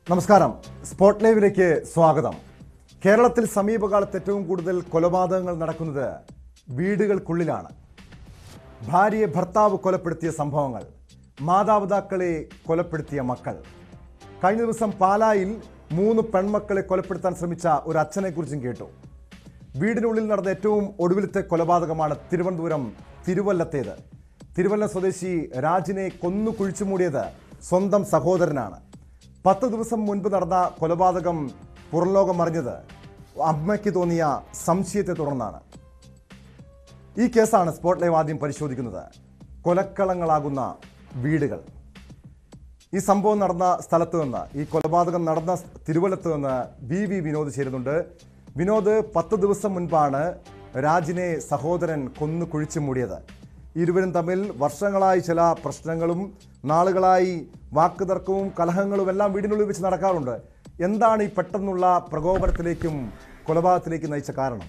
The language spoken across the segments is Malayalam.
നമസ്കാരം സ്പോട്ട് ലൈവിലേക്ക് സ്വാഗതം കേരളത്തിൽ സമീപകാലത്ത് ഏറ്റവും കൂടുതൽ കൊലപാതകങ്ങൾ നടക്കുന്നത് വീടുകൾക്കുള്ളിലാണ് ഭാര്യയെ ഭർത്താവ് കൊലപ്പെടുത്തിയ സംഭവങ്ങൾ മാതാപിതാക്കളെ കൊലപ്പെടുത്തിയ മക്കൾ കഴിഞ്ഞ ദിവസം പാലായിൽ മൂന്ന് പെൺമക്കളെ കൊലപ്പെടുത്താൻ ശ്രമിച്ച ഒരു അച്ഛനെക്കുറിച്ചും കേട്ടു വീടിനുള്ളിൽ നടന്ന ഏറ്റവും ഒടുവിലത്തെ കൊലപാതകമാണ് തിരുവനന്തപുരം തിരുവല്ലത്തേത് തിരുവല്ല സ്വദേശി രാജിനെ കൊന്നു കുഴിച്ചു മൂടിയത് സ്വന്തം സഹോദരനാണ് പത്ത് ദിവസം മുൻപ് നടന്ന കൊലപാതകം പുറംലോകം അറിഞ്ഞത് അമ്മയ്ക്ക് തോന്നിയ സംശയത്തെ തുടർന്നാണ് ഈ കേസാണ് സ്പോട്ട് ലൈവ് ആദ്യം പരിശോധിക്കുന്നത് കൊലക്കളങ്ങളാകുന്ന വീടുകൾ ഈ സംഭവം നടന്ന സ്ഥലത്ത് നിന്ന് ഈ കൊലപാതകം നടന്ന തിരുവല്ലത്ത് നിന്ന് വി വി വിനോദ് ചേരുന്നുണ്ട് വിനോദ് പത്ത് ദിവസം മുൻപാണ് രാജിനെ സഹോദരൻ കൊന്നു കുഴിച്ചു മൂടിയത് ഇരുവരും തമ്മിൽ വർഷങ്ങളായി ചില പ്രശ്നങ്ങളും നാളുകളായി വാക്കുതർക്കവും കലഹങ്ങളും എല്ലാം വീടിനുള്ളിൽ വെച്ച് നടക്കാറുണ്ട് എന്താണ് ഈ പെട്ടെന്നുള്ള പ്രകോപനത്തിലേക്കും കൊലപാതകത്തിലേക്കും നയിച്ച കാരണം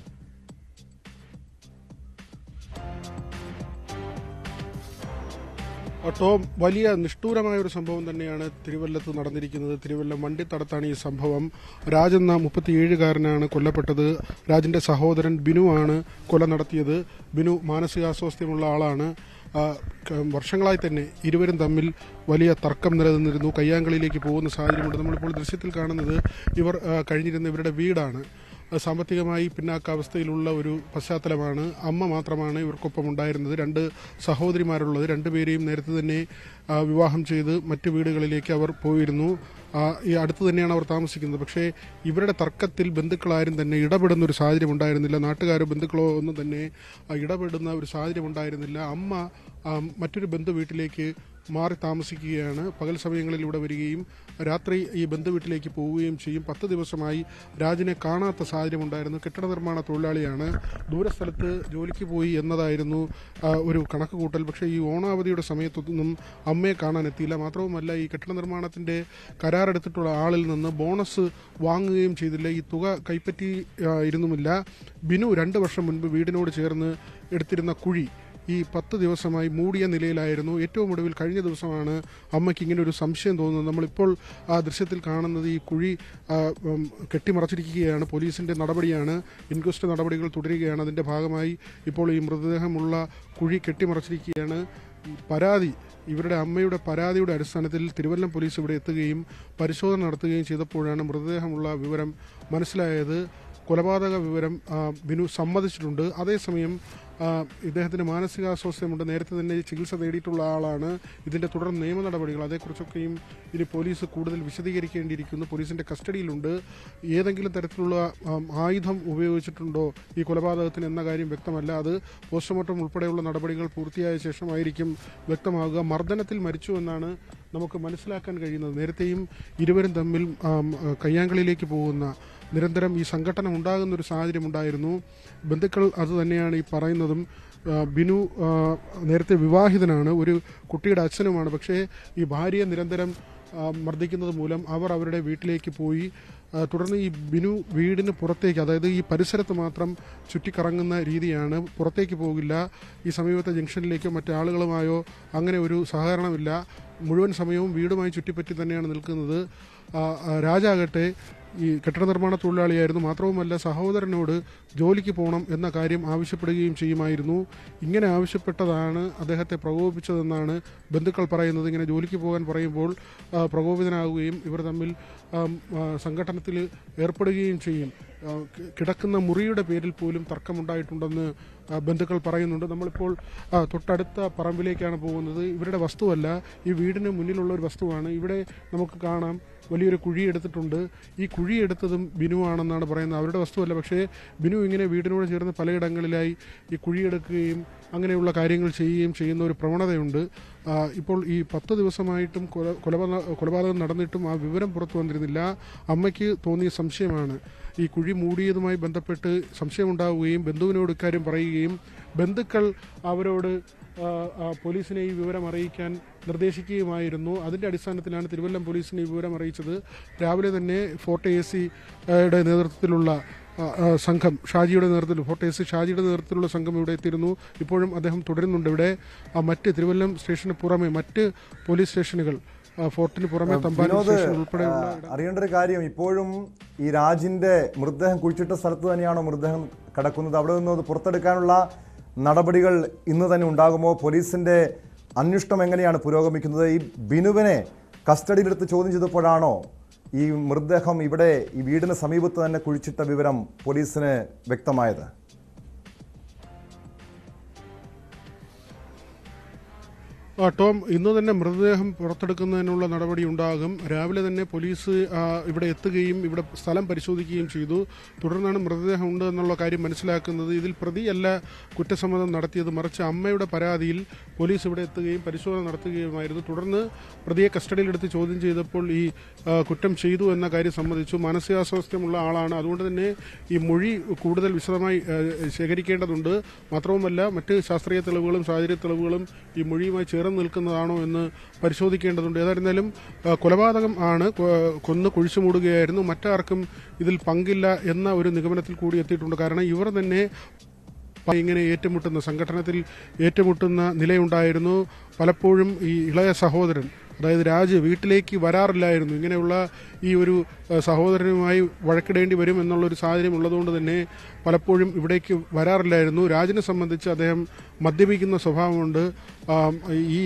ടോം വലിയ നിഷ്ഠൂരമായ ഒരു സംഭവം തന്നെയാണ് തിരുവല്ലത്ത് നടന്നിരിക്കുന്നത് തിരുവല്ലം വണ്ടിത്തടത്താണ് ഈ സംഭവം രാജ് എന്ന മുപ്പത്തിയേഴുകാരനാണ് കൊല്ലപ്പെട്ടത് രാജിന്റെ സഹോദരൻ ബിനു ആണ് കൊല നടത്തിയത് ബിനു മാനസികാസ്വാസ്ഥ്യമുള്ള ആളാണ് ആ, ക- വർഷങ്ങളായി തന്നെ ഇരുവരും തമ്മിൽ വലിയ തർക്കം നിലനിന്നിരുന്നു കയ്യാങ്കളിയിലേക്ക് പോകുന്ന സാഹചര്യമുണ്ട് നമ്മളിപ്പോൾ ദൃശ്യത്തിൽ കാണുന്നത് ഇവർ ആ, കഴിഞ്ഞിരുന്ന ഇവരുടെ വീടാണ് ആ, സാമ്പത്തികമായി പിന്നാക്കാവസ്ഥയിലുള്ള ഒരു പശ്ചാത്തലമാണ് അമ്മ മാത്രമാണ് ഇവർക്കൊപ്പം ഉണ്ടായിരുന്നത് രണ്ട് സഹോദരിമാരുള്ളത് രണ്ടുപേരെയും നേരത്തെ തന്നെ ആ, വിവാഹം ചെയ്ത് മറ്റു വീടുകളിലേക്ക് അവർ പോയിരുന്നു ആ, ഈ അടുത്ത് തന്നെയാണ് അവർ താമസിക്കുന്നത് പക്ഷേ ഇവരുടെ തർക്കത്തിൽ ബന്ധുക്കളാരും തന്നെ ഇടപെടുന്ന ഒരു സാഹചര്യം ഉണ്ടായിരുന്നില്ല നാട്ടുകാരോ ബന്ധുക്കളോ ഒന്നും തന്നെ ആ, ഇടപെടുന്ന ഒരു സാഹചര്യം ഉണ്ടായിരുന്നില്ല അമ്മ ആ, മറ്റൊരു ബന്ധു വീട്ടിലേക്ക് മാറി താമസിക്കുകയാണ് പകൽ സമയങ്ങളിൽ ഇവിടെ വരികയും രാത്രി ഈ ബന്ധു വീട്ടിലേക്ക് പോവുകയും ചെയ്യും പത്ത് ദിവസമായി രാജിനെ കാണാത്ത സാഹചര്യം ഉണ്ടായിരുന്നു കെട്ടിട നിർമ്മാണ തൊഴിലാളിയാണ് ദൂരസ്ഥലത്ത് ജോലിക്ക് പോയി എന്നതായിരുന്നു ആ, ഒരു കണക്ക് കൂട്ടൽ പക്ഷേ ഈ ഓണാവധിയുടെ സമയത്തൊന്നും അമ്മയെ കാണാൻ എത്തിയില്ല മാത്രവുമല്ല ഈ കെട്ടിട നിർമ്മാണത്തിന്റെ കരാറെടുത്തിട്ടുള്ള ആളിൽ നിന്ന് ബോണസ് വാങ്ങുകയും ചെയ്തില്ല ഈ തുക കൈപ്പറ്റി ആ, ഇരുന്നുമില്ല ബിനു രണ്ട് വർഷം മുൻപ് വീടിനോട് ചേർന്ന് എടുത്തിരുന്ന കുഴി ഈ പത്ത് ദിവസമായി മൂടിയ നിലയിലായിരുന്നു ഏറ്റവും ഒടുവിൽ കഴിഞ്ഞ ദിവസമാണ് അമ്മയ്ക്ക് ഇങ്ങനെ ഒരു സംശയം തോന്നുന്നത് നമ്മളിപ്പോൾ ആ ദൃശ്യത്തിൽ കാണുന്നത് ഈ കുഴി ആ, ഉം, കെട്ടിമറച്ചിരിക്കുകയാണ് പോലീസിന്റെ നടപടിയാണ് ഇൻക്വസ്റ്റ് നടപടികൾ തുടരുകയാണ് അതിന്റെ ഭാഗമായി ഇപ്പോൾ ഈ മൃതദേഹമുള്ള കുഴി കെട്ടിമറച്ചിരിക്കുകയാണ് ഈ പരാതി ഇവരുടെ അമ്മയുടെ പരാതിയുടെ അടിസ്ഥാനത്തിൽ തിരുവല്ലം പോലീസ് ഇവിടെ എത്തുകയും പരിശോധന നടത്തുകയും ചെയ്തപ്പോഴാണ് മൃതദേഹമുള്ള വിവരം മനസ്സിലായത് കൊലപാതക വിവരം ആ, ബിനു സമ്മതിച്ചിട്ടുണ്ട് അതേസമയം ആ, ഇദ്ദേഹത്തിന് മാനസികാസ്വാസ്ഥ്യമുണ്ട് നേരത്തെ തന്നെ ചികിത്സ തേടിയിട്ടുള്ള ആളാണ് ഇതിന്റെ തുടർ നിയമ നടപടികൾ അതേക്കുറിച്ചൊക്കെയും ഇനി പോലീസ് കൂടുതൽ വിശദീകരിക്കേണ്ടിയിരിക്കുന്നു പോലീസിന്റെ കസ്റ്റഡിയിലുണ്ട് ഏതെങ്കിലും തരത്തിലുള്ള ആം, ആയുധം ഉപയോഗിച്ചിട്ടുണ്ടോ ഈ കൊലപാതകത്തിന് എന്ന കാര്യം വ്യക്തമല്ല അത് പോസ്റ്റ്മോർട്ടം ഉൾപ്പെടെയുള്ള നടപടികൾ പൂർത്തിയായ ശേഷമായിരിക്കും വ്യക്തമാകുക മർദ്ദനത്തിൽ മരിച്ചു എന്നാണ് നമുക്ക് മനസ്സിലാക്കാൻ കഴിയുന്നത് നേരത്തെയും ഇരുവരും തമ്മിൽ ആം, കയ്യാങ്കളിയിലേക്ക് പോകുന്ന നിരന്തരം ഈ സംഘടന ഉണ്ടാകുന്ന ഒരു സാഹചര്യം ഉണ്ടായിരുന്നു ബന്ധുക്കൾ അത് തന്നെയാണ് ഈ പറയുന്നതും ആ, ബിനു ആ, നേരത്തെ വിവാഹിതനാണ് ഒരു കുട്ടിയുടെ അച്ഛനുമാണ് പക്ഷേ ഈ ഭാര്യയെ നിരന്തരം ആ, മർദ്ദിക്കുന്നത് മൂലം അവർ അവരുടെ വീട്ടിലേക്ക് പോയി ആ, തുടർന്ന് ഈ ബിനു വീടിന് പുറത്തേക്ക് അതായത് ഈ പരിസരത്ത് മാത്രം ചുറ്റിക്കറങ്ങുന്ന രീതിയാണ് പുറത്തേക്ക് പോകില്ല ഈ സമീപത്തെ ജംഗ്ഷനിലേക്കോ മറ്റാളുകളുമായോ അങ്ങനെ ഒരു സഹകരണമില്ല മുഴുവൻ സമയവും വീടുമായി ചുറ്റിപ്പറ്റി തന്നെയാണ് നിൽക്കുന്നത് ആ, ആ, രാജാകട്ടെ ഈ കെട്ടിട നിർമ്മാണ തൊഴിലാളിയായിരുന്നു മാത്രവുമല്ല സഹോദരനോട് ജോലിക്ക് പോകണം എന്ന കാര്യം ആവശ്യപ്പെടുകയും ചെയ്യുമായിരുന്നു ഇങ്ങനെ ആവശ്യപ്പെട്ടതാണ് അദ്ദേഹത്തെ പ്രകോപിപ്പിച്ചതെന്നാണ് ബന്ധുക്കൾ പറയുന്നത് ഇങ്ങനെ ജോലിക്ക് പോകാൻ പറയുമ്പോൾ ആ, പ്രകോപിതനാകുകയും ഇവർ തമ്മിൽ ആം, ആ, സംഘട്ടനത്തിൽ ഏർപ്പെടുകയും ചെയ്യും ആ, കി- കിടക്കുന്ന മുറിയുടെ പേരിൽ പോലും തർക്കമുണ്ടായിട്ടുണ്ടെന്ന് ആ, ബന്ധുക്കൾ പറയുന്നുണ്ട് നമ്മളിപ്പോൾ ആ, തൊട്ടടുത്ത പറമ്പിലേക്കാണ് പോകുന്നത് ഇവരുടെ വസ്തുവല്ല ഈ വീടിന് മുന്നിലുള്ള ഒരു വസ്തുവാണ് ഇവിടെ നമുക്ക് കാണാം വലിയൊരു കുഴി എടുത്തിട്ടുണ്ട് ഈ കുഴി എടുത്തതും ബിനു ആണെന്നാണ് പറയുന്നത് അവരുടെ വസ്തുവല്ല പക്ഷേ ബിനു ഇങ്ങനെ വീടിനോട് ചേർന്ന് പലയിടങ്ങളിലായി ഈ കുഴിയെടുക്കുകയും അങ്ങനെയുള്ള കാര്യങ്ങൾ ചെയ്യുകയും ചെയ്യുന്ന ഒരു പ്രവണതയുണ്ട് ആ, ഇപ്പോൾ ഈ പത്ത് ദിവസമായിട്ടും കൊല കൊലപാതക കൊലപാതകം നടന്നിട്ടും ആ വിവരം പുറത്തു വന്നിരുന്നില്ല അമ്മയ്ക്ക് തോന്നിയ സംശയമാണ് ഈ കുഴി മൂടിയതുമായി ബന്ധപ്പെട്ട് സംശയമുണ്ടാവുകയും ബന്ധുവിനോട് ഇക്കാര്യം പറയുകയും ബന്ധുക്കൾ അവരോട് ആ, ആ, പോലീസിനെ ഈ വിവരം അറിയിക്കാൻ നിർദ്ദേശിക്കുകയുമായിരുന്നു അതിന്റെ അടിസ്ഥാനത്തിലാണ് തിരുവല്ലം പോലീസിനെ ഈ വിവരം അറിയിച്ചത് രാവിലെ തന്നെ ഫോർട്ട് എ സിയുടെ നേതൃത്വത്തിലുള്ള ആ, ആ, സംഘം ഷാജിയുടെ നേതൃത്വത്തിൽ ഫോർട്ട് എസ് ഷാജിയുടെ നേതൃത്വത്തിലുള്ള സംഘം ഇവിടെ എത്തിയിരുന്നു ഇപ്പോഴും അദ്ദേഹം തുടരുന്നുണ്ട് ഇവിടെ ആ, മറ്റ് തിരുവല്ലം സ്റ്റേഷന് പുറമെ മറ്റ് പോലീസ് സ്റ്റേഷനുകൾ ആ, ഫോർട്ടിന് പുറമെ തമ്പാനൂർ വിനോദ് സ്റ്റേഷൻ ഉൾപ്പെടെയുള്ള ആ, അറിയേണ്ട ഒരു കാര്യം ഇപ്പോഴും ഈ രാജിന്റെ മൃതദേഹം കുഴിച്ചിട്ട സ്ഥലത്ത് തന്നെയാണോ മൃതദേഹം കിടക്കുന്നത് അവിടെ നിന്ന് അത് പുറത്തെടുക്കാനുള്ള നടപടികൾ ഇന്ന് തന്നെ ഉണ്ടാകുമോ പോലീസിന്റെ അന്വേഷണം എങ്ങനെയാണ് പുരോഗമിക്കുന്നത് ഈ ബിനുവിനെ കസ്റ്റഡിയിലെടുത്ത് ചോദ്യം ചെയ്തപ്പോഴാണോ ഈ മൃതദേഹം ഇവിടെ ഈ വീടിന് സമീപത്ത് തന്നെ കുഴിച്ചിട്ട വിവരം പോലീസിന് വ്യക്തമായത് ആ, ടോം ഇന്ന് തന്നെ മൃതദേഹം പുറത്തെടുക്കുന്നതിനുള്ള നടപടി ഉണ്ടാകും രാവിലെ തന്നെ പോലീസ് ആ, ഇവിടെ എത്തുകയും ഇവിടെ സ്ഥലം പരിശോധിക്കുകയും ചെയ്തു തുടർന്നാണ് മൃതദേഹം ഉണ്ട് എന്നുള്ള കാര്യം മനസ്സിലാക്കുന്നത് ഇതിൽ പ്രതിയല്ല കുറ്റസമ്മതം നടത്തിയത് മറിച്ച് അമ്മയുടെ പരാതിയിൽ പോലീസ് ഇവിടെ എത്തുകയും പരിശോധന നടത്തുകയുമായിരുന്നു തുടർന്ന് പ്രതിയെ കസ്റ്റഡിയിലെടുത്ത് ചോദ്യം ചെയ്തപ്പോൾ ഈ ആ, കുറ്റം ചെയ്തു എന്ന കാര്യം സംബന്ധിച്ചു മാനസികാസ്വാസ്ഥ്യമുള്ള ആളാണ് അതുകൊണ്ട് തന്നെ ഈ മൊഴി കൂടുതൽ വിശദമായി ആ, ശേഖരിക്കേണ്ടതുണ്ട് മാത്രവുമല്ല മറ്റ് ശാസ്ത്രീയ തെളിവുകളും സാഹചര്യ തെളിവുകളും ഈ മൊഴിയുമായി ചേർന്ന് നിൽക്കുന്നതാണോ എന്ന് പരിശോധിക്കേണ്ടതുണ്ട് ഏതായിരുന്നാലും ആ, കൊലപാതകം ആണ് കൊ- കൊന്ന് കുഴിച്ചു മൂടുകയായിരുന്നു മറ്റാർക്കും ഇതിൽ പങ്കില്ല എന്ന ഒരു നിഗമനത്തിൽ കൂടി എത്തിയിട്ടുണ്ട് കാരണം ഇവർ തന്നെ ഇങ്ങനെ ഏറ്റുമുട്ടുന്ന സംഘടനത്തിൽ ഏറ്റുമുട്ടുന്ന നിലയുണ്ടായിരുന്നു പലപ്പോഴും ഈ ഇളയ സഹോദരൻ അതായത് രാജ് വീട്ടിലേക്ക് വരാറില്ലായിരുന്നു ഇങ്ങനെയുള്ള ഈ ഒരു ഏഹ്, സഹോദരനുമായി വഴക്കിടേണ്ടി വരും എന്നുള്ളൊരു സാഹചര്യം ഉള്ളതുകൊണ്ട് തന്നെ പലപ്പോഴും ഇവിടേക്ക് വരാറില്ലായിരുന്നു രാജിനെ സംബന്ധിച്ച് അദ്ദേഹം മദ്യപിക്കുന്ന സ്വഭാവമുണ്ട് ആം, ഈ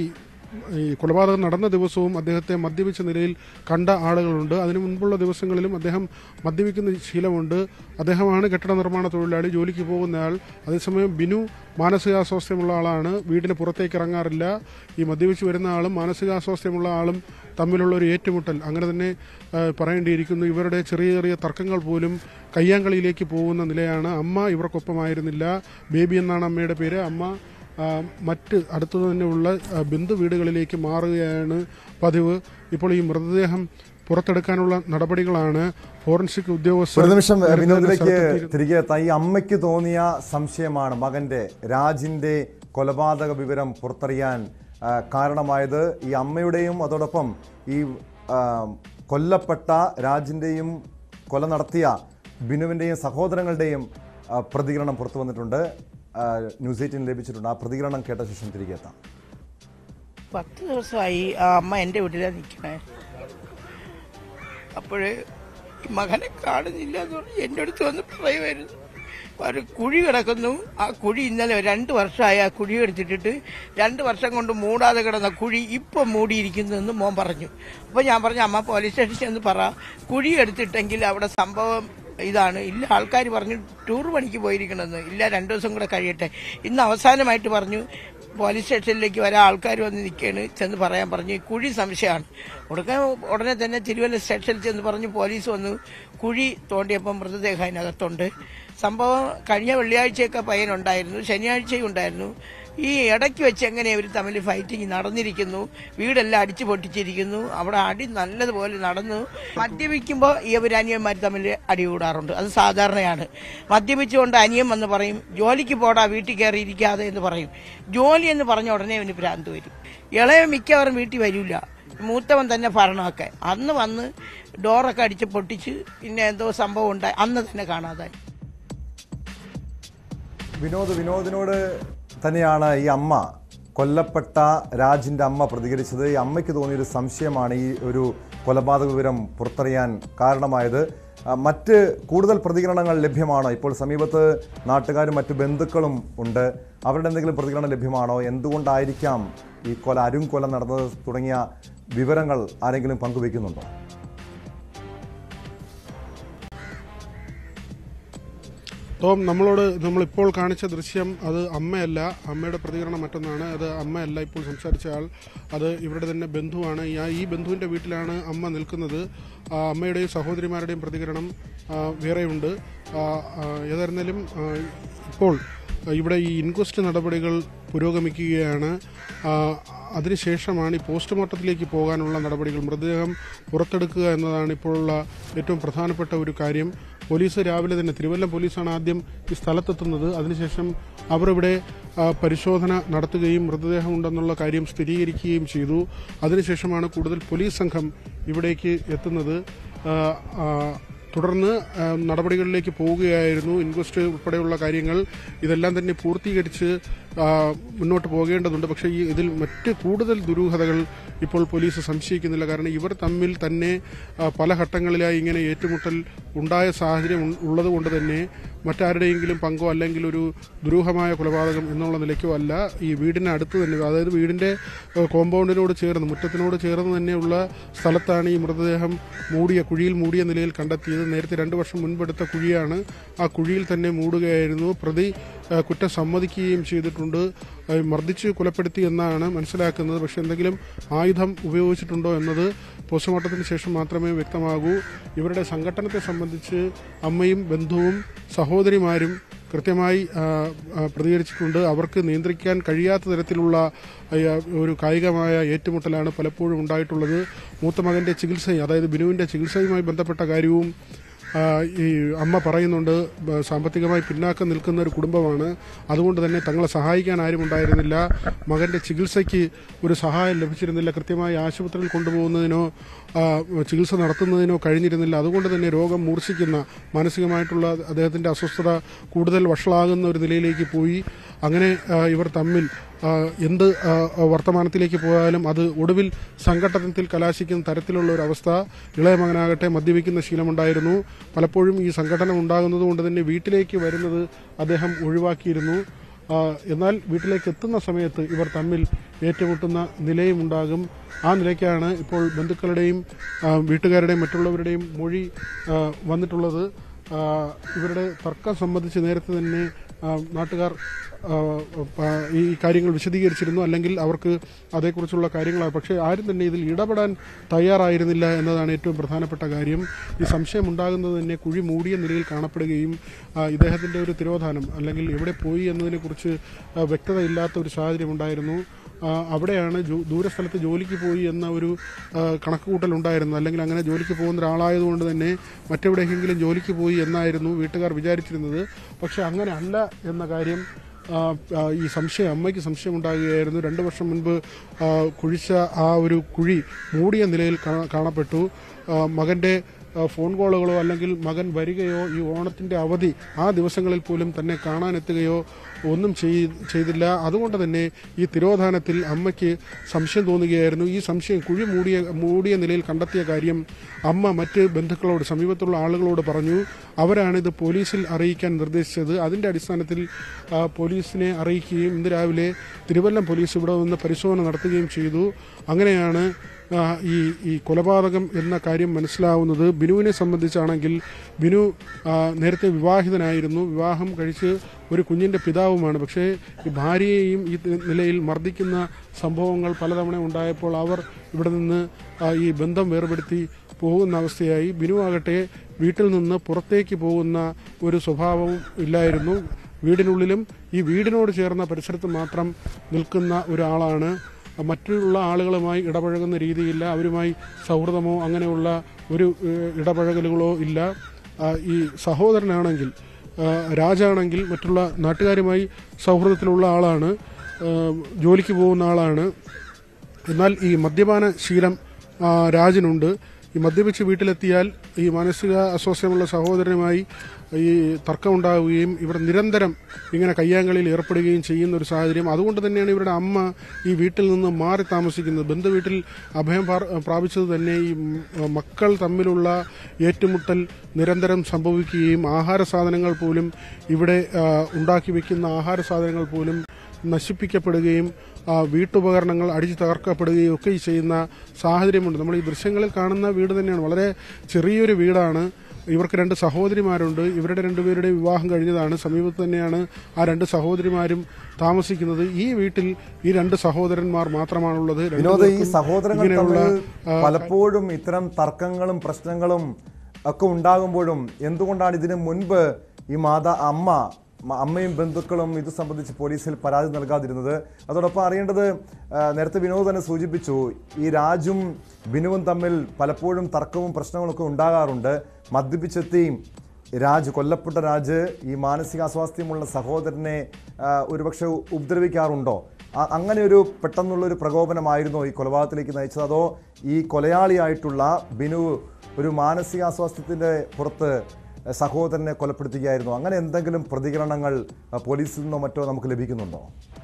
ഈ കൊലപാതകം നടന്ന ദിവസവും അദ്ദേഹത്തെ മദ്യപിച്ച നിലയിൽ കണ്ട ആളുകളുണ്ട് അതിനു മുൻപുള്ള ദിവസങ്ങളിലും അദ്ദേഹം മദ്യപിക്കുന്ന ശീലമുണ്ട് അദ്ദേഹമാണ് കെട്ടിട നിർമ്മാണ തൊഴിലാളി ജോലിക്ക് പോകുന്നയാൾ അതേസമയം ബിനു മാനസികാസ്വാസ്ഥ്യമുള്ള ആളാണ് വീടിന് പുറത്തേക്ക് ഇറങ്ങാറില്ല ഈ മദ്യപിച്ച് വരുന്ന ആളും മാനസികാസ്വാസ്ഥ്യമുള്ള ആളും തമ്മിലുള്ള ഒരു ഏറ്റുമുട്ടൽ അങ്ങനെ തന്നെ ആ, പറയേണ്ടിയിരിക്കുന്നു ഇവരുടെ ചെറിയ ചെറിയ തർക്കങ്ങൾ പോലും കയ്യാങ്കളിയിലേക്ക് പോകുന്ന നിലയാണ് അമ്മ ഇവർക്കൊപ്പമായിരുന്നില്ല ബേബി എന്നാണ് അമ്മയുടെ പേര് അമ്മ ആ, മറ്റ് അടുത്തു തന്നെയുള്ള ആ, ബന്ധു വീടുകളിലേക്ക് മാറുകയാണ് പതിവ് ഇപ്പോൾ ഈ മൃതദേഹം പുറത്തെടുക്കാനുള്ള നടപടികളാണ് ഫോറൻസിക് ഉദ്യോഗസ്ഥർ ഒരു നിമിഷം നേരത്തെ തന്നെ വിനോദിലേക്ക് സ്ഥലത്തെത്തി- തിരികെ എത്താം ഈ അമ്മയ്ക്ക് തോന്നിയ സംശയമാണ് മകന്റെ രാജിന്റെ കൊലപാതക വിവരം പുറത്തറിയാൻ ആ, കാരണമായത് ഈ അമ്മയുടെയും അതോടൊപ്പം ഈ ആ, കൊല്ലപ്പെട്ട രാജിന്റെയും കൊല നടത്തിയ ബിനുവിന്റെയും സഹോദരങ്ങളുടെയും ആ, പ്രതികരണം പുറത്തു വന്നിട്ടുണ്ട് ആ, ന്യൂസ് എയ്റ്റീൻ ലഭിച്ചിട്ടുണ്ട് ആ പ്രതികരണം കേട്ട ശേഷം തിരികെ എത്താം പത്ത് ദിവസമായി ആ അമ്മ എൻ്റെ വീട്ടിലാണ് നിൽക്കണേ അപ്പോഴ് മകനെ കാണുന്നില്ല എന്ന് പറഞ്ഞ് എൻ്റെ അടുത്ത് വന്ന് പറയുമായിരുന്നു ഒരു കുഴി കിടക്കുന്നു ആ കുഴി ഇന്നലെ രണ്ട് വർഷമായി ആ കുഴി എടുത്തിട്ടിട്ട് രണ്ട് വർഷം കൊണ്ട് മൂടാതെ കിടന്ന കുഴി ഇപ്പം മൂടിയിരിക്കുന്നു എന്ന് മോൻ പറഞ്ഞു അപ്പോൾ ഞാൻ പറഞ്ഞു അമ്മ പോലീസ് സ്റ്റേഷനിൽ ചെന്ന് പറ കുഴി എടുത്തിട്ടെങ്കിൽ അവിടെ സംഭവം ഇതാണ് ഇല്ല ആൾക്കാർ പറഞ്ഞു ടൂർ പണിക്ക് പോയിരിക്കണമെന്ന് ഇല്ല രണ്ടു ദിവസം കൂടെ കഴിയട്ടെ ഇന്ന് അവസാനമായിട്ട് പറഞ്ഞു പോലീസ് സ്റ്റേഷനിലേക്ക് വരാൻ ആൾക്കാർ വന്ന് നിൽക്കുകയാണ് ചെന്ന് പറയാൻ പറഞ്ഞു ഈ കുഴി സംശയമാണ് ഉടനെ ഉടനെ തന്നെ തിരുവല്ല സ്റ്റേഷനിൽ ചെന്ന് പറഞ്ഞു പോലീസ് വന്നു കുഴി തോണ്ടിയപ്പം മൃതദേഹം അതിനകത്തുണ്ട് സംഭവം കഴിഞ്ഞ വെള്ളിയാഴ്ചയൊക്കെ പയ്യനുണ്ടായിരുന്നു ശനിയാഴ്ചയും ഉണ്ടായിരുന്നു ഈ ഇടയ്ക്ക് വെച്ച് എങ്ങനെ ഇവർ തമ്മിൽ ഫൈറ്റിംഗ് നടന്നിരിക്കുന്നു വീടെല്ലാം അടിച്ചു പൊട്ടിച്ചിരിക്കുന്നു അവിടെ അടി നല്ലതുപോലെ നടന്നു മദ്യപിക്കുമ്പോൾ ഇവർ അനിയന്മാർ തമ്മിൽ അടി കൂടാറുണ്ട് അത് സാധാരണയാണ് മദ്യപിച്ചുകൊണ്ട് അനിയൻ വന്ന് പറയും ജോലിക്ക് പോടാ വീട്ടിൽ കയറി ഇരിക്കാതെ എന്ന് പറയും ജോലി എന്ന് പറഞ്ഞ ഉടനെ അവന് ഭ്രാന്ത് വരും ഇളയ മിക്കവാറും വീട്ടിൽ വരില്ല മൂത്തവൻ തന്നെ ഭരണമൊക്കെ അന്ന് വന്ന് ഡോറൊക്കെ അടിച്ച് പൊട്ടിച്ച് പിന്നെ എന്തോ സംഭവം ഉണ്ടായി അന്ന് തന്നെ കാണാതായി വിനോദ് വിനോദിനോട് തന്നെയാണ് ഈ അമ്മ കൊല്ലപ്പെട്ട രാജിന്റെ അമ്മ പ്രതികരിച്ചത് ഈ അമ്മയ്ക്ക് തോന്നിയൊരു സംശയമാണ് ഈ ഒരു കൊലപാതക വിവരം പുറത്തറിയാൻ കാരണമായത് ആ, മറ്റ് കൂടുതൽ പ്രതികരണങ്ങൾ ലഭ്യമാണോ ഇപ്പോൾ സമീപത്ത് നാട്ടുകാരും മറ്റു ബന്ധുക്കളും ഉണ്ട് അവരുടെ എന്തെങ്കിലും പ്രതികരണം ലഭ്യമാണോ എന്തുകൊണ്ടായിരിക്കാം ഈ കൊല അരും കൊല നടന്നത് തുടങ്ങിയ വിവരങ്ങൾ ആരെങ്കിലും പങ്കുവെക്കുന്നുണ്ടോ ടോം നമ്മളോട് നമ്മളിപ്പോൾ കാണിച്ച ദൃശ്യം അത് അമ്മയല്ല അമ്മയുടെ പ്രതികരണം മറ്റൊന്നാണ് അത് അമ്മയല്ല ഇപ്പോൾ സംസാരിച്ച ആൾ അത് ഇവരുടെ തന്നെ ബന്ധുവാണ് ഈ- ഈ ബന്ധുവിൻ്റെ വീട്ടിലാണ് അമ്മ നിൽക്കുന്നത് ആ അമ്മയുടെയും സഹോദരിമാരുടെയും പ്രതികരണം ആ, വേറെയുണ്ട് ആ, ആ, ഏതായിരുന്നാലും ആ, ഇപ്പോൾ ഇവിടെ ഈ ഇൻക്വസ്റ്റ് നടപടികൾ പുരോഗമിക്കുകയാണ് ആ, അതിനുശേഷമാണ് ഈ പോസ്റ്റ്മോർട്ടത്തിലേക്ക് പോകാനുള്ള നടപടികൾ മൃതദേഹം പുറത്തെടുക്കുക എന്നതാണ് ഇപ്പോഴുള്ള ഏറ്റവും പ്രധാനപ്പെട്ട ഒരു കാര്യം പോലീസ് രാവിലെ തന്നെ തിരുവല്ലം പോലീസാണ് ആദ്യം ഈ സ്ഥലത്തെത്തുന്നത് അതിനുശേഷം അവർ ഇവിടെ ആ, പരിശോധന നടത്തുകയും മൃതദേഹം ഉണ്ടെന്നുള്ള കാര്യം സ്ഥിരീകരിക്കുകയും ചെയ്തു അതിനുശേഷമാണ് കൂടുതൽ പോലീസ് സംഘം ഇവിടേക്ക് എത്തുന്നത് ആ, ആ, തുടർന്ന് ആ, നടപടികളിലേക്ക് പോവുകയായിരുന്നു ഇൻക്വസ്റ്റ് ഉൾപ്പെടെയുള്ള കാര്യങ്ങൾ ഇതെല്ലാം തന്നെ പൂർത്തീകരിച്ച് ആ, മുന്നോട്ട് പോകേണ്ടതുണ്ട് പക്ഷേ ഈ ഇതിൽ മറ്റ് കൂടുതൽ ദുരൂഹതകൾ ഇപ്പോൾ പോലീസ് സംശയിക്കുന്നില്ല കാരണം ഇവർ തമ്മിൽ തന്നെ ആ, പല ഘട്ടങ്ങളിലായി ഇങ്ങനെ ഏറ്റുമുട്ടൽ ഉണ്ടായ സാഹചര്യം ഉ- ഉള്ളതുകൊണ്ട് തന്നെ മറ്റാരുടെയെങ്കിലും പങ്കോ അല്ലെങ്കിൽ ഒരു ദുരൂഹമായ കൊലപാതകം എന്നുള്ള നിലയ്ക്കോ അല്ല ഈ വീടിന് അടുത്ത് തന്നെ അതായത് വീടിന്റെ ഏഹ്, കോമ്പൗണ്ടിനോട് ചേർന്ന് മുറ്റത്തിനോട് ചേർന്ന് തന്നെയുള്ള സ്ഥലത്താണ് ഈ മൃതദേഹം മൂടിയ കുഴിയിൽ മൂടിയ നിലയിൽ കണ്ടെത്തിയത് നേരത്തെ രണ്ട് വർഷം മുൻപെടുത്ത കുഴിയാണ് ആ കുഴിയിൽ തന്നെ മൂടുകയായിരുന്നു പ്രതി ഏഹ്, കുറ്റം സമ്മതിക്കുകയും ചെയ്തിട്ടുണ്ട് ഏഹ്, മർദ്ദിച്ച് കൊലപ്പെടുത്തി എന്നാണ് മനസ്സിലാക്കുന്നത് പക്ഷെ എന്തെങ്കിലും ആയുധം ഉപയോഗിച്ചിട്ടുണ്ടോ എന്നത് പോസ്റ്റ്മോർട്ടത്തിന് ശേഷം മാത്രമേ വ്യക്തമാകൂ ഇവരുടെ സംഘടനത്തെ സംബന്ധിച്ച് അമ്മയും ബന്ധുവും സഹോദരിമാരും കൃത്യമായി ആ, ആ, പ്രതികരിച്ചിട്ടുണ്ട് അവർക്ക് നിയന്ത്രിക്കാൻ കഴിയാത്ത തരത്തിലുള്ള ആ, ഒരു കായികമായ ഏറ്റുമുട്ടലാണ് പലപ്പോഴും ഉണ്ടായിട്ടുള്ളത് മൂത്ത മകന്റെ ചികിത്സയും അതായത് ബിനുവിന്റെ ചികിത്സയുമായി ബന്ധപ്പെട്ട കാര്യവും ആ, ഈ അമ്മ പറയുന്നുണ്ട് ബ- സാമ്പത്തികമായി പിന്നാക്കം നിൽക്കുന്ന ഒരു കുടുംബമാണ് അതുകൊണ്ട് തന്നെ തങ്ങളെ സഹായിക്കാൻ ആരും ഉണ്ടായിരുന്നില്ല മകന്റെ ചികിത്സയ്ക്ക് ഒരു സഹായം ലഭിച്ചിരുന്നില്ല കൃത്യമായി ആശുപത്രിയിൽ കൊണ്ടുപോകുന്നതിനോ ആ, ചികിത്സ നടത്തുന്നതിനോ കഴിഞ്ഞിരുന്നില്ല അതുകൊണ്ട് തന്നെ രോഗം മൂർച്ഛിക്കുന്ന മാനസികമായിട്ടുള്ള അദ്ദേഹത്തിന്റെ അസ്വസ്ഥത കൂടുതൽ വഷളാകുന്ന ഒരു നിലയിലേക്ക് പോയി അങ്ങനെ ആ, ഇവർ തമ്മിൽ ആ, എന്ത് ആ, വർത്തമാനത്തിലേക്ക് പോയാലും അത് ഒടുവിൽ സംഘട്ടനത്തിൽ കലാശിക്കുന്ന തരത്തിലുള്ള ഒരു അവസ്ഥ ഇളയ മകനാകട്ടെ മദ്യപിക്കുന്ന ശീലമുണ്ടായിരുന്നു പലപ്പോഴും ഈ സംഘടന ഉണ്ടാകുന്നത് കൊണ്ട് തന്നെ വീട്ടിലേക്ക് വരുന്നത് അദ്ദേഹം ഒഴിവാക്കിയിരുന്നു ആ, എന്നാൽ വീട്ടിലേക്ക് എത്തുന്ന സമയത്ത് ഇവർ തമ്മിൽ ഏറ്റുമുട്ടുന്ന നിലയും ഉണ്ടാകും ആ നിലയ്ക്കാണ് ഇപ്പോൾ ബന്ധുക്കളുടെയും ആ, വീട്ടുകാരുടെയും മറ്റുള്ളവരുടെയും മൊഴി ആ, വന്നിട്ടുള്ളത് ആ, ഇവരുടെ തർക്കം സംബന്ധിച്ച് നേരത്തെ തന്നെ ആ, നാട്ടുകാർ ആ, പ- ഈ കാര്യങ്ങൾ വിശദീകരിച്ചിരുന്നു അല്ലെങ്കിൽ അവർക്ക് അതേക്കുറിച്ചുള്ള കാര്യങ്ങളാണ് പക്ഷേ ആരും തന്നെ ഇതിൽ ഇടപെടാൻ തയ്യാറായിരുന്നില്ല എന്നതാണ് ഏറ്റവും പ്രധാനപ്പെട്ട കാര്യം ഈ സംശയം ഉണ്ടാകുന്നത് തന്നെ കുഴി മൂടിയ നിലയിൽ കാണപ്പെടുകയും ആ, ഇദ്ദേഹത്തിന്റെ ഒരു തിരോധാനം അല്ലെങ്കിൽ എവിടെ പോയി എന്നതിനെക്കുറിച്ച് ആ, വ്യക്തതയില്ലാത്ത ഒരു സാഹചര്യം ഉണ്ടായിരുന്നു ആ, അവിടെയാണ് ജോ- ദൂരസ്ഥലത്ത് ജോലിക്ക് പോയി എന്ന ഒരു ആ, കണക്കുകൂട്ടൽ ഉണ്ടായിരുന്നു അല്ലെങ്കിൽ അങ്ങനെ ജോലിക്ക് പോകുന്ന ഒരാളായതുകൊണ്ട് തന്നെ മറ്റെവിടെയെങ്കിലും ജോലിക്ക് പോയി എന്നായിരുന്നു വീട്ടുകാർ വിചാരിച്ചിരുന്നത് പക്ഷെ അങ്ങനെ അല്ല എന്ന കാര്യം ആ, ആ, ഈ സംശയം അമ്മയ്ക്ക് സംശയം ഉണ്ടാകുകയായിരുന്നു രണ്ട് വർഷം മുൻപ് ആ, കുഴിച്ച ആ ഒരു കുഴി മൂടിയ നിലയിൽ കാ- കാണപ്പെട്ടു ആ, മകന്റെ ആ, ഫോൺ കോളുകളോ അല്ലെങ്കിൽ മകൻ വരികയോ ഈ ഓണത്തിന്റെ അവധി ആ ദിവസങ്ങളിൽ പോലും തന്നെ കാണാനെത്തുകയോ ഒന്നും ചെയ്- ചെയ്തില്ല അതുകൊണ്ട് തന്നെ ഈ തിരോധാനത്തിൽ അമ്മയ്ക്ക് സംശയം തോന്നുകയായിരുന്നു ഈ സംശയം കുഴി മൂടിയ മൂടിയ നിലയിൽ കണ്ടെത്തിയ കാര്യം അമ്മ മറ്റ് ബന്ധുക്കളോട് സമീപത്തുള്ള ആളുകളോട് പറഞ്ഞു അവരാണ് ഇത് പോലീസിൽ അറിയിക്കാൻ നിർദ്ദേശിച്ചത് അതിന്റെ അടിസ്ഥാനത്തിൽ ആ, പോലീസിനെ അറിയിക്കുകയും ഇന്ന് രാവിലെ തിരുവല്ലം പോലീസ് ഇവിടെ നിന്ന് പരിശോധന നടത്തുകയും ചെയ്തു അങ്ങനെയാണ് ആ, ഈ ഈ കൊലപാതകം എന്ന കാര്യം മനസ്സിലാവുന്നത് ബിനുവിനെ സംബന്ധിച്ചാണെങ്കിൽ ബിനു ആ, നേരത്തെ വിവാഹിതനായിരുന്നു വിവാഹം കഴിച്ച് ഒരു കുഞ്ഞിന്റെ പിതാവുമാണ് പക്ഷേ ഈ ഭാര്യയെയും ഈ നിലയിൽ മർദ്ദിക്കുന്ന സംഭവങ്ങൾ പലതവണ ഉണ്ടായപ്പോൾ അവർ ഇവിടെ നിന്ന് ആ, ഈ ബന്ധം വേർപെടുത്തി പോകുന്ന അവസ്ഥയായി ബിനു ആകട്ടെ വീട്ടിൽ നിന്ന് പുറത്തേക്ക് പോകുന്ന ഒരു സ്വഭാവവും ഇല്ലായിരുന്നു വീടിനുള്ളിലും ഈ വീടിനോട് ചേർന്ന പരിസരത്ത് മാത്രം നിൽക്കുന്ന ഒരാളാണ് മറ്റുള്ള ആളുകളുമായി ഇടപഴകുന്ന രീതിയില്ല അവരുമായി സൗഹൃദമോ അങ്ങനെയുള്ള ഒരു ഏഹ്, ഇടപഴകലുകളോ ഇല്ല ആ, ഈ സഹോദരനാണെങ്കിൽ ആ, രാജാണെങ്കിൽ മറ്റുള്ള നാട്ടുകാരുമായി സൗഹൃദത്തിലുള്ള ആളാണ് ആ, ജോലിക്ക് പോകുന്ന ആളാണ് എന്നാൽ ഈ മദ്യപാന ശീലം ആ, രാജനുണ്ട് ഈ മദ്യപിച്ച് വീട്ടിലെത്തിയാൽ ഈ മാനസിക അസ്വാസ്ഥ്യമുള്ള സഹോദരനുമായി ഈ തർക്കമുണ്ടാവുകയും ഇവർ നിരന്തരം ഇങ്ങനെ കയ്യാങ്കളിയിൽ ഏർപ്പെടുകയും ചെയ്യുന്ന ഒരു സാഹചര്യം അതുകൊണ്ട് തന്നെയാണ് ഇവരുടെ അമ്മ ഈ വീട്ടിൽ നിന്ന് മാറി താമസിക്കുന്നത് ബന്ധു വീട്ടിൽ അഭയം പാർ- പ്രാപിച്ചത് തന്നെ ഈ മ- മക്കൾ തമ്മിലുള്ള ഏറ്റുമുട്ടൽ നിരന്തരം സംഭവിക്കുകയും ആഹാര സാധനങ്ങൾ പോലും ഇവിടെ ആ, ഉണ്ടാക്കി വെക്കുന്ന ആഹാര സാധനങ്ങൾ പോലും നശിപ്പിക്കപ്പെടുകയും ആ, വീട്ടുപകരണങ്ങൾ അടിച്ചു തകർക്കപ്പെടുകയും ഒക്കെ ചെയ്യുന്ന സാഹചര്യമുണ്ട് നമ്മൾ ഈ ദൃശ്യങ്ങളിൽ കാണുന്ന വീട് തന്നെയാണ് വളരെ ചെറിയൊരു വീടാണ് ഇവർക്ക് രണ്ട് സഹോദരിമാരുണ്ട് ഇവരുടെ രണ്ടുപേരുടെയും വിവാഹം കഴിഞ്ഞതാണ് സമീപത്ത് തന്നെയാണ് ആ രണ്ട് സഹോദരിമാരും താമസിക്കുന്നത് ഈ വീട്ടിൽ ഈ രണ്ട് സഹോദരന്മാർ മാത്രമാണുള്ളത് വിനോദ് ഈ രണ്ടുപേർക്കും സഹോദരങ്ങൾ ഇങ്ങനെയുള്ള തമ്മിൽ പലപ്പോഴും ഇത്തരം തർക്കങ്ങളും പ്രശ്നങ്ങളും ഒക്കെ ഉണ്ടാകുമ്പോഴും എന്തുകൊണ്ടാണ് ഇതിനു മുൻപ് ഈ മാതാ അമ്മ മ- അമ്മയും ബന്ധുക്കളും ഇത് സംബന്ധിച്ച് പോലീസിൽ പരാതി നൽകാതിരുന്നത് അതോടൊപ്പം അറിയേണ്ടത് ആ, നേരത്തെ വിനോദ് തന്നെ സൂചിപ്പിച്ചു ഈ രാജും ബിനുവും തമ്മിൽ പലപ്പോഴും തർക്കവും പ്രശ്നങ്ങളൊക്കെ ഉണ്ടാകാറുണ്ട് മദ്യപിച്ചെത്തി രാജ് കൊല്ലപ്പെട്ട രാജ് ഈ മാനസികാസ്വാസ്ഥ്യമുള്ള സഹോദരനെ ആ, ഒരുപക്ഷെ ഉപദ്രവിക്കാറുണ്ടോ അ- അങ്ങനെ ഒരു പെട്ടെന്നുള്ളൊരു പ്രകോപനമായിരുന്നോ ഈ കൊലപാതകത്തിലേക്ക് നയിച്ചത് അതോ ഈ കൊലയാളിയായിട്ടുള്ള ബിനു ഒരു മാനസികാസ്വാസ്ഥ്യത്തിൻ്റെ പുറത്ത് സഹോദരനെ കൊലപ്പെടുത്തുകയായിരുന്നു അങ്ങനെ എന്തെങ്കിലും പ്രതികരണങ്ങൾ ആ, പോലീസിൽ നിന്നോ മറ്റോ നമുക്ക് ലഭിക്കുന്നുണ്ടോ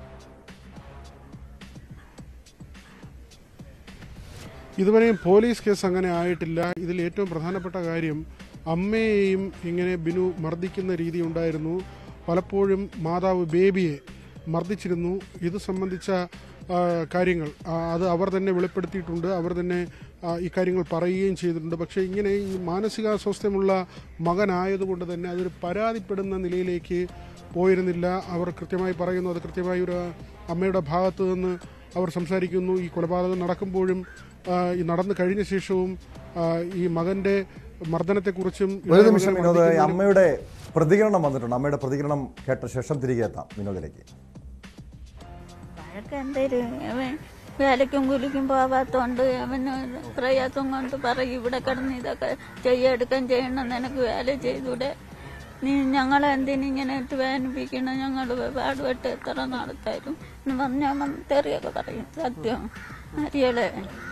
ഇതുവരെയും പോലീസ് കേസ് അങ്ങനെ ആയിട്ടില്ല ഇതിൽ ഏറ്റവും പ്രധാനപ്പെട്ട കാര്യം അമ്മയെയും ഇങ്ങനെ ബിനു മർദ്ദിക്കുന്ന രീതി ഉണ്ടായിരുന്നു പലപ്പോഴും മാതാവ് ബേബിയെ മർദ്ദിച്ചിരുന്നു ഇത് സംബന്ധിച്ച ആ, കാര്യങ്ങൾ ആ, അത് അവർ തന്നെ വെളിപ്പെടുത്തിയിട്ടുണ്ട് അവർ തന്നെ ആ, ഈ കാര്യങ്ങൾ പറയുകയും ചെയ്തിട്ടുണ്ട് പക്ഷേ ഇങ്ങനെ ഈ മാനസികാസ്വാസ്ഥ്യമുള്ള മകനായതുകൊണ്ട് തന്നെ അതൊരു പരാതിപ്പെടുന്ന നിലയിലേക്ക് പോയിരുന്നില്ല അവർ കൃത്യമായി പറയുന്നു അത് കൃത്യമായി ഒരു അമ്മയുടെ ഭാഗത്ത് നിന്ന് അവർ സംസാരിക്കുന്നു ഈ കൊലപാതകം നടക്കുമ്പോഴും ആ, ഈ നടന്നു കഴിഞ്ഞ ശേഷവും ആ, ഈ മകന്റെ മർദ്ദനത്തെക്കുറിച്ചും ഒരു ഇളയ നിമിഷം മകനെ വിനോദ് മർദ്ദിക്കുന്നതിനെ- അമ്മയുടെ പ്രതികരണം വന്നിട്ടുണ്ട് അമ്മയുടെ പ്രതികരണം കേട്ട ശേഷം തിരികെ എത്താം വിനോദിലേക്ക് വഴക്ക് എന്തേലും അവൻ വേലയ്ക്കും കൂലിക്കും പോവാത്തോണ്ട് അവന് പ്രയാസം കൊണ്ട് പറയും ഇവിടെ കിടന്ന് ഇതൊക്കെ ചെയ്യെടുക്കാൻ ചെയ്യണം നിനക്ക് വേല ചെയ്തൂടെ നീ ഞങ്ങളെ എന്തിനിങ്ങനെ ഇട്ട് വേദനിപ്പിക്കണം ഞങ്ങൾ പാടുപെട്ട് എത്ര നാളത്തായിരുന്നു എന്ന് പറഞ്ഞാൽ തെറിയൊക്കെ പറയും സത്യം അറിയലേ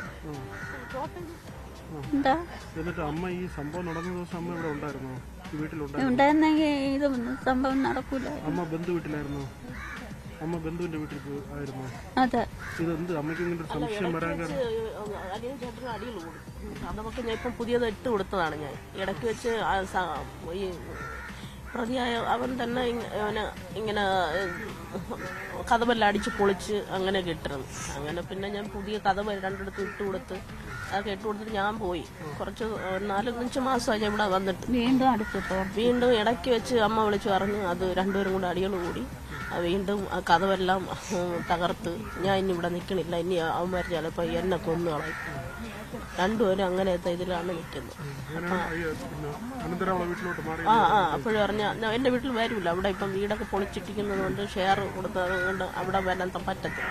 എന്താ എന്നിട്ട് അമ്മ ഈ സംഭവം നടന്ന ദിവസം അമ്മ ഇവിടെ ഉണ്ടായിരുന്നോ ഈ വീട്ടിലുണ്ടായിരുന്നു ഉണ്ടായിരുന്നെങ്കിൽ ഇത് സംഭവം നടക്കൂല അമ്മ ബന്ധു വീട്ടിലായിരുന്നോ അമ്മ ബന്ധുവിന്റെ വീട്ടിൽ പോ- ആയിരുന്നോ അതെ ഇത് എന്ത് അമ്മയ്ക്ക് ഇങ്ങനെ ഒരു സംശയം വരാൻ കാരണം അടിയും ചേട്ടന് അടിയിൽ കൂടും അതൊക്കെ ഞാൻ ഇപ്പം പുതിയത് ഇട്ട് കൊടുത്തതാണ് ഞാൻ ഇടയ്ക്ക് വെച്ച് ആ സ- ഈ പ്രതിയായ അവൻ തന്നെ ഇങ്ങ- അവന് ഇങ്ങനെ കഥവെല്ലാം അടിച്ച് പൊളിച്ച് അങ്ങനെ കിട്ടുന്നു അങ്ങനെ പിന്നെ ഞാൻ പുതിയ കഥവ് രണ്ടിടത്ത് ഇട്ട് കൊടുത്ത് അതൊക്കെ ഇട്ട് കൊടുത്തിട്ട് ഞാൻ പോയി കുറച്ച് നാലഞ്ച് മാസമായി ഞാൻ ഇവിടെ വന്നിട്ട് വീണ്ടും അടുത്തിട്ടോ വീണ്ടും ഇടയ്ക്ക് വെച്ച് അമ്മ വിളിച്ചു പറഞ്ഞു അത് രണ്ടുപേരും കൂടെ അടികൾ കൂടി ആ വീണ്ടും ആ കഥവെല്ലാം ഉം, തകർത്ത് ഞാൻ ഇനി ഇവിടെ നിൽക്കണില്ല ഇനി അവന്മാർ ചിലപ്പോൾ എന്നെ കൊന്നു കളയും രണ്ടുപേരും അങ്ങനത്തെ ഇതിലാണ് നിൽക്കുന്നത് അങ്ങനെ പിന്നെ അനന്തരം അവളെ വീട്ടിലോട്ട് മാറി ആ ആ അപ്പോഴും പറഞ്ഞ എൻ്റെ വീട്ടിൽ വരില്ല അവിടെ ഇപ്പം വീടൊക്കെ പൊളിച്ചിട്ടിരിക്കുന്നത് കൊണ്ട് ഷെയർ കൊടുത്തത് കൊണ്ട് അവിടെ വരാൻ ത- പറ്റത്തില്ല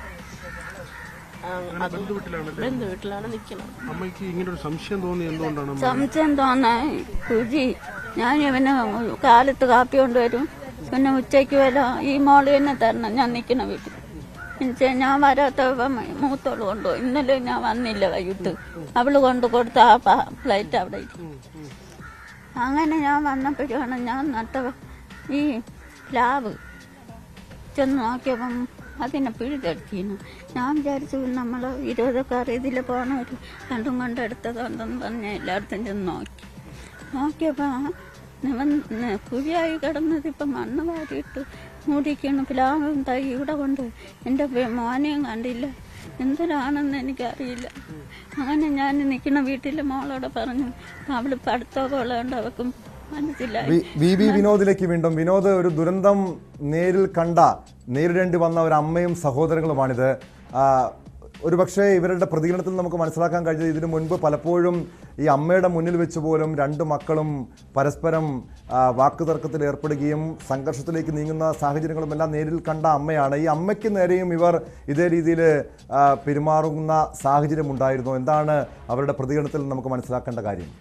ആ, അത് ബന്ധു വീട്ടിലാണല്ലേ ബന്ധു വീട്ടിലാണ് നിൽക്കുന്നത് അമ്മയ്ക്ക് ഇങ്ങനെ ഒരു സംശയം തോന്നി എന്തുകൊണ്ടാണ് അമ്മ സംശയം തോന്നാൻ കുഴി ഞാൻ ഇവന് കാലത്ത് കാപ്പി കൊണ്ടുവരും പിന്നെ ഉച്ചയ്ക്ക് വല്ല ഈ മോള് തന്നെ തരണം ഞാൻ നിൽക്കുന്ന വീട്ടിൽ എന്നുവെച്ചാ ഞാൻ വരാത്ത മൂത്തോള് കൊണ്ടുപോയി ഇന്നലെ ഞാൻ വന്നില്ല വൈകിട്ട് അവള് കൊണ്ട് കൊടുത്ത ആ പ്ലേറ്റ് അവിടെ ഇരിക്കും. അങ്ങനെ ഞാൻ വന്നപ്പോഴാണ് ഞാൻ നട്ട ഈ പ്ലാവ് ചെന്ന് നോക്കിയപ്പം അതിനെ പിഴുതെടുത്തിരുന്നു ഞാൻ വിചാരിച്ചു നമ്മൾ ഇരുപതൊക്കെ ഇതിൽ പോകണവർ രണ്ടും കൊണ്ട് എടുത്തതുണ്ടെന്ന് പറഞ്ഞ് എല്ലായിടത്തും ചെന്ന് നോക്കി നോക്കിയപ്പോൾ നിവൻ കുഴിയായി കിടന്നത് ഇപ്പം മണ്ണ് വാരിയിട്ട് മൂടിക്കണം പ്ലാവും തൈ ഇവിടെ കൊണ്ട് എൻ്റെ പെ- മോനെയും കണ്ടില്ല എന്തിനാണെന്ന് എനിക്കറിയില്ല അങ്ങനെ ഞാൻ നിൽക്കുന്ന വീട്ടിലെ മോളോട് പറഞ്ഞു അവൾ പഠിത്തമൊക്കെ ഉള്ളതുകൊണ്ട് അവൾക്കും മനസ്സിലായി വി- വി ബി വിനോദിലേക്ക് വീണ്ടും വിനോദ് ഒരു ദുരന്തം നേരിൽ കണ്ട നേരിടേണ്ടി വന്ന ഒരു അമ്മയും സഹോദരങ്ങളുമാണിത് ആ, ഒരുപക്ഷെ ഇവരുടെ പ്രതികരണത്തിൽ നമുക്ക് മനസ്സിലാക്കാൻ കഴിഞ്ഞത് ഇതിനു മുൻപ് പലപ്പോഴും ഈ അമ്മയുടെ മുന്നിൽ വെച്ച് പോലും രണ്ട് മക്കളും പരസ്പരം ആ, വാക്കുതർക്കത്തിൽ ഏർപ്പെടുകയും സംഘർഷത്തിലേക്ക് നീങ്ങുന്ന സാഹചര്യങ്ങളും എല്ലാം നേരിൽ കണ്ട അമ്മയാണ് ഈ അമ്മയ്ക്ക് നേരെയും ഇവർ ഇതേ രീതിയിൽ ആ, പെരുമാറുന്ന സാഹചര്യം ഉണ്ടായിരുന്നു എന്താണ് അവരുടെ പ്രതികരണത്തിൽ നമുക്ക് മനസ്സിലാക്കേണ്ട കാര്യം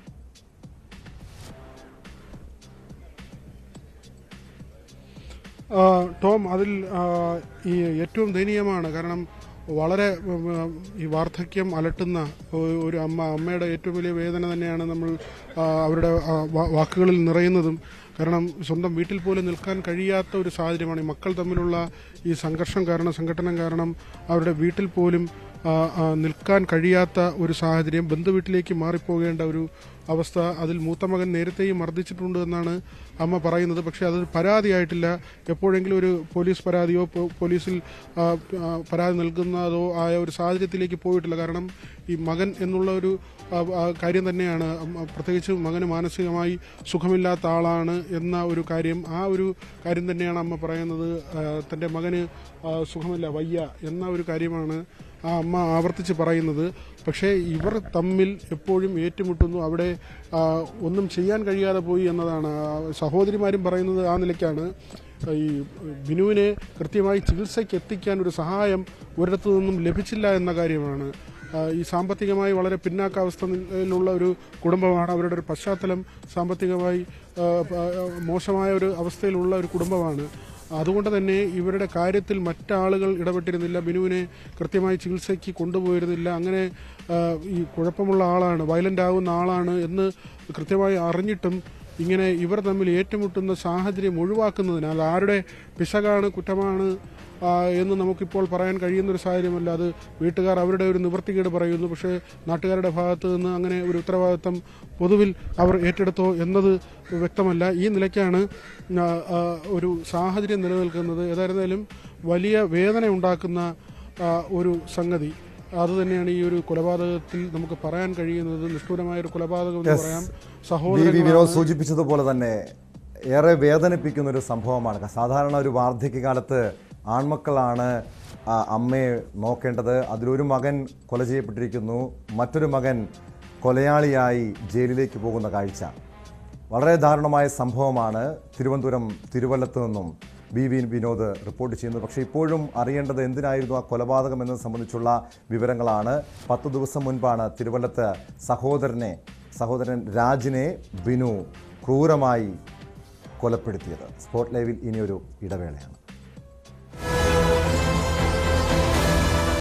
ആ, ടോം അതിൽ ആ, ഈ ഏറ്റവും ദയനീയമാണ് കാരണം വളരെ ഉം, ഉം, ഈ വാർദ്ധക്യം അലട്ടുന്ന ഒ- ഒരു അമ്മ അമ്മയുടെ ഏറ്റവും വലിയ വേദന തന്നെയാണ് നമ്മൾ ആ, അവരുടെ ആ, വാ- വാക്കുകളിൽ നിറയുന്നതും കാരണം സ്വന്തം വീട്ടിൽ പോലും നിൽക്കാൻ കഴിയാത്ത ഒരു സാഹചര്യമാണ് ഈ മക്കൾ തമ്മിലുള്ള ഈ സംഘർഷം കാരണം സംഘടനം കാരണം അവരുടെ വീട്ടിൽ പോലും ആ, ആ, നിൽക്കാൻ കഴിയാത്ത ഒരു സാഹചര്യം ബന്ധുവീട്ടിലേക്ക് മാറിപ്പോകേണ്ട ഒരു അവസ്ഥ അതിൽ മൂത്ത മകൻ നേരത്തെയും മർദ്ദിച്ചിട്ടുണ്ട് എന്നാണ് അമ്മ പറയുന്നത് പക്ഷേ അതൊരു പരാതിയായിട്ടില്ല എപ്പോഴെങ്കിലും ഒരു പോലീസ് പരാതിയോ പോ- പോലീസിൽ ആ, ആ, പരാതി നൽകുന്നതോ ആയ ഒരു സാഹചര്യത്തിലേക്ക് പോയിട്ടില്ല കാരണം ഈ മകൻ എന്നുള്ള ഒരു ആ, ആ, കാര്യം തന്നെയാണ് അമ്മ- പ്രത്യേകിച്ച് മകന് മാനസികമായി സുഖമില്ലാത്ത ആളാണ് എന്ന ഒരു കാര്യം ആ ഒരു കാര്യം തന്നെയാണ് അമ്മ പറയുന്നത് ആ, തൻ്റെ മകന് ആ, സുഖമില്ല വയ്യ എന്ന ഒരു കാര്യമാണ് ആ അമ്മ ആവർത്തിച്ച് പറയുന്നത് പക്ഷേ ഇവർ തമ്മിൽ എപ്പോഴും ഏറ്റുമുട്ടുന്നു അവിടെ ആ, ഒന്നും ചെയ്യാൻ കഴിയാതെ പോയി എന്നതാണ് ആ, സഹോദരിമാരും പറയുന്നത് ആ നിലയ്ക്കാണ് ഈ ബിനുവിനെ കൃത്യമായി ചികിത്സയ്ക്ക് എത്തിക്കാൻ ഒരു സഹായം ഒരിടത്തു നിന്നും ലഭിച്ചില്ല എന്ന കാര്യമാണ് ആ, ഈ സാമ്പത്തികമായി വളരെ പിന്നാക്കാവസ്ഥയിലുള്ള ഒരു കുടുംബമാണ് അവരുടെ ഒരു പശ്ചാത്തലം സാമ്പത്തികമായി ആ, ആ, മോശമായ ഒരു അവസ്ഥയിലുള്ള ഒരു കുടുംബമാണ് അതുകൊണ്ട് തന്നെ ഇവരുടെ കാര്യത്തിൽ മറ്റാളുകൾ ഇടപെട്ടിരുന്നില്ല ബിനുവിനെ കൃത്യമായി ചികിത്സയ്ക്ക് കൊണ്ടുപോയിരുന്നില്ല അങ്ങനെ ആ, ഈ കുഴപ്പമുള്ള ആളാണ് വയലന്റ് ആകുന്ന ആളാണ് എന്ന് കൃത്യമായി അറിഞ്ഞിട്ടും ഇങ്ങനെ ഇവർ തമ്മിൽ ഏറ്റുമുട്ടുന്ന സാഹചര്യം ഒഴിവാക്കുന്നതിനാൽ ആരുടെ പിശകാണ് കുറ്റമാണ് ആ, എന്ന് നമുക്കിപ്പോൾ പറയാൻ കഴിയുന്നൊരു സാഹചര്യമല്ല അത് വീട്ടുകാർ അവരുടെ ഒരു നിവൃത്തികേട് പറയുന്നു പക്ഷേ നാട്ടുകാരുടെ ഭാഗത്ത് നിന്ന് അങ്ങനെ ഒരു ഉത്തരവാദിത്തം പൊതുവിൽ അവർ ഏറ്റെടുത്തോ എന്നത് വ്യക്തമല്ല ഈ നിലയ്ക്കാണ് ആ, ആ, ഒരു സാഹചര്യം നിലനിൽക്കുന്നത് ഏതായിരുന്നാലും വലിയ വേദന ഉണ്ടാക്കുന്ന ആ, ഒരു സംഗതി അത് തന്നെയാണ് ഈ ഒരു കൊലപാതകത്തിൽ നമുക്ക് പറയാൻ കഴിയുന്നത് നിഷ്ഠൂരമായ ഒരു കൊലപാതകം എന്ന് Yes. പറയാം വി വി സഹോദരൻ വിനോദ് സൂചിപ്പിച്ചതുപോലെ തന്നെ ഏറെ വേദനിപ്പിക്കുന്ന ഒരു സംഭവമാണ് സാധാരണ ഒരു വാർദ്ധക്യകാലത്ത് ആൺമക്കളാണ് ആ, അമ്മയെ നോക്കേണ്ടത് അതിലൊരു മകൻ കൊല ചെയ്യപ്പെട്ടിരിക്കുന്നു മറ്റൊരു മകൻ കൊലയാളിയായി ജയിലിലേക്ക് പോകുന്ന കാഴ്ച വളരെ ദാരുണമായ സംഭവമാണ് തിരുവനന്തപുരം തിരുവല്ലത്ത് നിന്നും ബി വി വിനോദ് റിപ്പോർട്ട് ചെയ്യുന്നത് പക്ഷേ ഇപ്പോഴും അറിയേണ്ടത് എന്തിനായിരുന്നു ആ കൊലപാതകം എന്നത് സംബന്ധിച്ചുള്ള വിവരങ്ങളാണ് പത്ത് ദിവസം മുൻപാണ് തിരുവല്ലത്ത് സഹോദരനെ സഹോദരൻ രാജിനെ ബിനു ക്രൂരമായി കൊലപ്പെടുത്തിയത് സ്പോട്ട് ലൈവിൽ ഇനിയൊരു ഇടവേളയാണ്